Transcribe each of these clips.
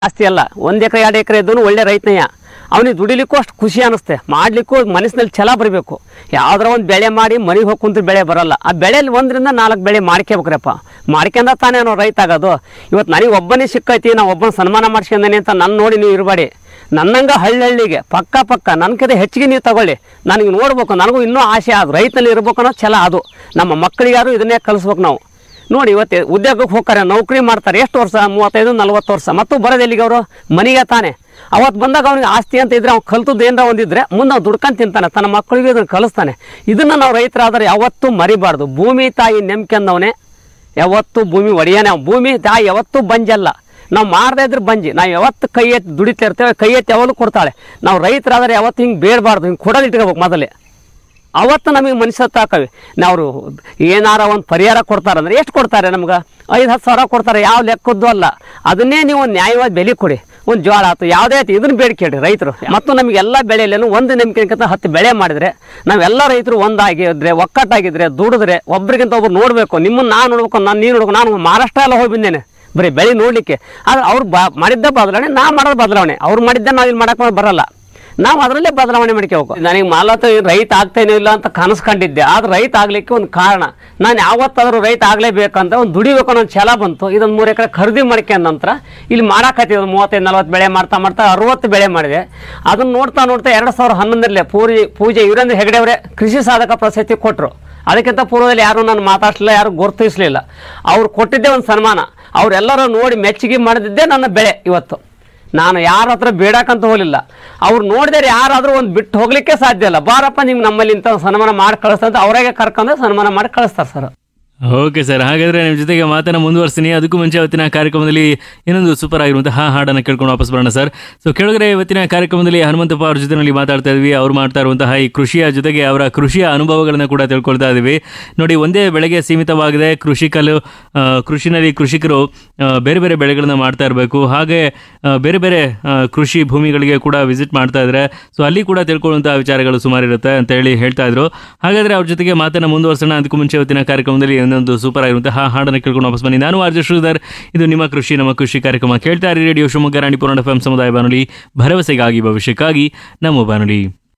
ಜಾಸ್ತಿ ಅಲ್ಲ ಒಂದು ಎಕರೆ ಎರಡು ಎಕರೆ ಇದ್ದನು ಒಳ್ಳೆ ರೈತನಯ್ಯ ಅವನಿಗೆ ದುಡಿಲಿಕ್ಕೂ ಅಷ್ಟು ಖುಷಿ ಅನ್ನಿಸ್ತೆ ಮಾಡ್ಲಿಕ್ಕೂ ಮನಸ್ಸಿನಲ್ಲಿ ಛಲ ಬರಬೇಕು ಯಾವ್ದಾರ ಒಂದು ಬೆಳೆ ಮಾಡಿ ಮನೆಗೆ ಹೋಗಿ ಕುಂತ್ರೆ ಬೆಳೆ ಬರಲ್ಲ ಆ ಬೆಳೆಯಲ್ಲಿ ಒಂದರಿಂದ ನಾಲ್ಕು ಬೆಳೆ ಮಾಡ್ಕೋಬೇಕ್ರಪ್ಪ ಮಾಡ್ಕೊಂಡ ತಾನೇ ನಾವು ರೈತ ಆಗೋದು ಇವತ್ತು ನನಗೆ ಒಬ್ಬನೇ ಸಿಕ್ಕೈತಿ ನಾವು ಒಬ್ಬನ ಸನ್ಮಾನ ಮಾಡ್ಸ್ಕೊಂಡೇನೆ ಅಂತ ನನ್ನ ನೋಡಿ ನೀವು ಇರಬೇಡಿ ನನ್ನಂಗೆ ಹಳ್ಳಿಗೆ ಪಕ್ಕ ಪಕ್ಕ ನನ್ಕಿಂತ ಹೆಚ್ಚಿಗೆ ನೀವು ತಗೊಳ್ಳಿ ನನಗೆ ನೋಡ್ಬೇಕು ನನಗೂ ಇನ್ನೂ ಆಸೆ ಅದು ರೈತನಲ್ಲಿ ಇರ್ಬೇಕು ಅನ್ನೋ ಛಲ ಅದು ನಮ್ಮ ಮಕ್ಕಳಿಗಾರು ಇದನ್ನೇ ಕಲಿಸ್ಬೇಕು ನಾವು ನೋಡಿ ಇವತ್ತು ಉದ್ಯೋಗಕ್ಕೆ ಹೋಗ್ತಾರೆ ನೌಕರಿ ಮಾಡ್ತಾರೆ ಎಷ್ಟು ವರ್ಷ ಮೂವತ್ತೈದು ನಲ್ವತ್ತು ವರ್ಷ ಮತ್ತು ಬರೋದು ಎಲ್ಲಿಗೆ ಅವರು ಮನೆಗೆ ತಾನೆ ಅವತ್ತು ಬಂದಾಗ ಅವನಿಗೆ ಆಸ್ತಿ ಅಂತ ಇದ್ರೆ ಅವ್ನು ಕಲ್ತದ್ದು ಏನಾರ ಒಂದಿದ್ರೆ ಮುಂದೆ ಅವ್ನು ದುಡ್ಕೊಂಡು ತಿಂತಾನೆ ತನ್ನ ಮಕ್ಕಳಿಗೆ ಇದನ್ನು ಕಲಿಸ್ತಾನೆ ಇದನ್ನು ನಾವು ರೈತರಾದರೆ ಯಾವತ್ತೂ ಮರಿಬಾರ್ದು ಭೂಮಿ ತಾಯಿ ನೆಮ್ಕೊಂಡವನೇ ಯಾವತ್ತೂ ಭೂಮಿ ಒಡೆಯನೇ ಅವ್ನು. ಭೂಮಿ ತಾಯಿ ಯಾವತ್ತೂ ಬಂಜಲ್ಲ ನಾವು ಮಾಡದೇ ಇದ್ರೆ ಬಂಜಿ ನಾವು ಯಾವತ್ತು ಕೈ ಎತ್ತಿ ದುಡಿತಾ ಇರ್ತೇವೆ ಕೈ ಎತ್ತಿ ಯಾವಾಗಲೂ ಕೊಡ್ತಾಳೆ ನಾವು ರೈತರಾದರೆ ಯಾವತ್ತು ಹಿಂಗೆ ಬೇಡಬಾರ್ದು ಹಿಂಗೆ ಕೊಡೋದು ಇಟ್ಕೋಬೇಕು ಮೊದಲೇ ಅವತ್ತು ನಮಗೆ ಮನುಷ್ಯತ್ವ ಹಾಕವೆ ನಾವು ಏನಾರ ಒಂದು ಪರಿಹಾರ ಕೊಡ್ತಾರಂದ್ರೆ ಎಷ್ಟು ಕೊಡ್ತಾರೆ ನಮ್ಗೆ ಐದು ಹತ್ತು ಸಾವಿರ ಕೊಡ್ತಾರೆ ಯಾವ ಲೆಕ್ಕದ್ದು ಅಲ್ಲ ಅದನ್ನೇ ನೀವು ಒಂದು ನ್ಯಾಯವಾದ ಬೆಲೆ ಕೊಡಿ ಒಂದು ಜೋಳ ಆಯ್ತು ಯಾವುದೇ ಆಯ್ತು ಇದನ್ನು ಬೇಡಿಕೆ ರೈತರು ಮತ್ತು ನಮಗೆಲ್ಲ ಬೆಳೆಯಲ್ಲೇನು ಒಂದು ನಂಬಿಕೆಗಿಂತ ಹತ್ತು ಬೆಳೆ ಮಾಡಿದರೆ ನಾವೆಲ್ಲ ರೈತರು ಒಂದಾಗಿದ್ರೆ ಒಕ್ಕಟ್ಟಾಗಿದ್ರೆ ದುಡಿದ್ರೆ ಒಬ್ರಿಗಿಂತ ಒಬ್ರು ನೋಡಬೇಕು ನಿಮ್ಮನ್ನು ನಾನು ನೋಡ್ಬೇಕು ನಾನು ನೀನು ನೋಡ್ಬೇಕು ನಾನು ಮಹಾರಾಷ್ಟ್ರ ಎಲ್ಲ ಹೋಗಿ ಬಂದೇನೆ ಬರೀ ಬೆಳೆ ನೋಡಲಿಕ್ಕೆ ಆದ್ರೆ ಅವ್ರು ಬಾ ಮಾಡಿದ್ದ ಬದಲಾವಣೆ ನಾ ಮಾಡೋದು ಬದಲಾವಣೆ ಅವ್ರು ಮಾಡಿದ್ದ ನಾವು ಇಲ್ಲಿ ಮಾಡಕ್ಕೆ ಬರಲ್ಲ ನಾವು ಅದರಲ್ಲೇ ಬದಲಾವಣೆ ಮಾಡ್ಕೋಬೇಕು ನನಗೆ ಮಾಲತ ರೈತ ಆಗ್ತೇನೋ ಇಲ್ಲ ಅಂತ ಕನಸು ಕಂಡಿದ್ದೆ ಆದ್ರೆ ರೈತ ಆಗ್ಲಿಕ್ಕೆ ಒಂದು ಕಾರಣ ನಾನು ಯಾವತ್ತಾದ್ರೂ ರೈತ ಆಗಲೇಬೇಕಂತ ಒಂದು ದುಡಿಬೇಕು ಅನ್ನೋ ಒಂದು ಛಲ ಬಂತು ಇದೊಂದು ಮೂರು ಎಕರೆ ಖರೀದಿ ಮಾಡ್ಕೊಂಡ ನಂತರ ಇಲ್ಲಿ ಮಾಡಾಕತ್ತಿ ಒಂದು ಮೂವತ್ತೈದು ನಲ್ವತ್ತು ಬೆಳೆ ಮಾಡ್ತಾ ಮಾಡ್ತಾ ಅರವತ್ತು ಬೆಳೆ ಮಾಡಿದೆ ಅದನ್ನ ನೋಡ್ತಾ ನೋಡ್ತಾ ಎರಡು ಸಾವಿರದ ಹನ್ನೊಂದರಲ್ಲೇ ಪೂಜೆ ಪೂಜೆ ವೀರೇಂದ್ರ ಹೆಗಡೆ ಅವರೇ ಕೃಷಿ ಸಾಧಕ ಪ್ರಶಸ್ತಿ ಕೊಟ್ಟರು ಅದಕ್ಕಿಂತ ಪೂರ್ವದಲ್ಲಿ ಯಾರು ನಾನು ಮಾತಾಡ್ಸಲಿಲ್ಲ ಯಾರು ಗುರುತಿಸಲಿಲ್ಲ ಅವ್ರು ಕೊಟ್ಟಿದ್ದೇ ಒಂದು ಸನ್ಮಾನ ಅವರೆಲ್ಲರೂ ನೋಡಿ ಮೆಚ್ಚುಗೆ ಮಾಡಿದ್ದೇ ನನ್ನ ಬೆಳೆ ಇವತ್ತು ನಾನು ಯಾರ ಹತ್ರ ಬೇಡಕ್ಕಂತ ಹೋಗಲಿಲ್ಲ ಅವ್ರು ನೋಡಿದ್ರೆ ಯಾರಾದರೂ ಒಂದು ಬಿಟ್ಟು ಹೋಗ್ಲಿಕ್ಕೆ ಸಾಧ್ಯ ಇಲ್ಲ ಬಾರಪ್ಪ ನಿಮ್ಗೆ ನಮ್ಮಲ್ಲಿ ಇಂಥ ಸನ್ಮಾನ ಮಾಡಿ ಕಳಿಸ್ತಂತ ಅವರಾಗೆ ಕರ್ಕೊಂಡು ಸನ್ಮಾನ ಮಾಡಿ ಕಳಿಸ್ತಾರೆ ಸರ್ ಓಕೆ ಸರ್ ಹಾಗಾದ್ರೆ ನಿಮ್ಮ ಜೊತೆಗೆ ಮಾತನ್ನ ಮುಂದುವರಿಸ್ತೀನಿ ಅದಕ್ಕೂ ಮುಂಚೆ ಇವತ್ತಿನ ಕಾರ್ಯಕ್ರಮದಲ್ಲಿ ಇನ್ನೊಂದು ಸೂಪರ್ ಆಗಿರುವಂತಹ ಹಾಡನ್ನು ಕೇಳ್ಕೊಂಡು ವಾಪಸ್ ಬರೋಣ ಸರ್ ಸೊ ಕೆಳಗಡೆ ಇವತ್ತಿನ ಕಾರ್ಯಕ್ರಮದಲ್ಲಿ ಹನುಮಂತಪ್ಪ ಅವ್ರ ಜೊತೆನಲ್ಲಿ ಮಾತಾಡ್ತಾ ಇದ್ವಿ ಅವ್ರು ಮಾಡ್ತಾ ಇರುವಂತಹ ಈ ಕೃಷಿಯ ಜೊತೆಗೆ ಅವರ ಕೃಷಿಯ ಅನುಭವಗಳನ್ನು ಕೂಡ ತಿಳ್ಕೊಳ್ತಾ ಇದ್ವಿ ನೋಡಿ ಒಂದೇ ಬೆಳೆಗೆ ಸೀಮಿತವಾಗದೆ ಕೃಷಿಕಲು ಆ, ಕೃಷಿನಲ್ಲಿ ಕೃಷಿಕರು ಆ, ಬೇರೆ ಬೇರೆ ಬೆಳೆಗಳನ್ನ ಮಾಡ್ತಾ ಇರಬೇಕು ಹಾಗೆ ಆ, ಬೇರೆ ಬೇರೆ ಆ, ಕೃಷಿ ಭೂಮಿಗಳಿಗೆ ಕೂಡ ವಿಸಿಟ್ ಮಾಡ್ತಾ ಇದ್ರೆ ಸೊ ಅಲ್ಲಿ ಕೂಡ ತಿಳ್ಕೊಳ್ಳುವಂತಹ ವಿಚಾರಗಳು ಸುಮಾರು ಇರುತ್ತೆ ಅಂತ ಹೇಳಿ ಹೇಳ್ತಾ ಇದ್ರು ಹಾಗಾದ್ರೆ ಅವ್ರ ಜೊತೆಗೆ ಮಾತನ್ನ ಮುಂದುವರ್ಸೋಣ ಅದಕ್ಕೂ ಮುಂಚೆ ಇವತ್ತಿನ ಕಾರ್ಯಕ್ರಮದಲ್ಲಿ ಇನ್ನೊಂದು ಸೂಪರ್ ಆಗಿರುವಂತಹ ಹಾಡನ್ನು ಕೇಳ್ಕೊಂಡು ವಾಪಸ್ ಬನ್ನಿ ನಾನು ಆರ್ಜೆ ಶ್ರೀಧರ್ ಇದು ನಿಮ್ಮ ಕೃಷಿ ನಮ್ಮ ಕೃಷಿ ಕಾರ್ಯಕ್ರಮ ಕೇಳ್ತಾ ಇರಿ radio Shivamogga Ranipura F M ಸಮುದಾಯ ಬಾನುಲಿ ಭರವಸೆಗಾಗಿ ಭವಿಷ್ಯಕ್ಕಾಗಿ ನಮ್ಮ ಬಾನುಲಿ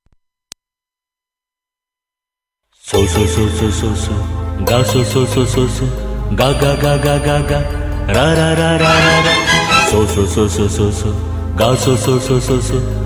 So so so so so so ga so so so so so ga ga ga ga ga ga ra ra ra ra ra ra so so so so so so ga so so so so so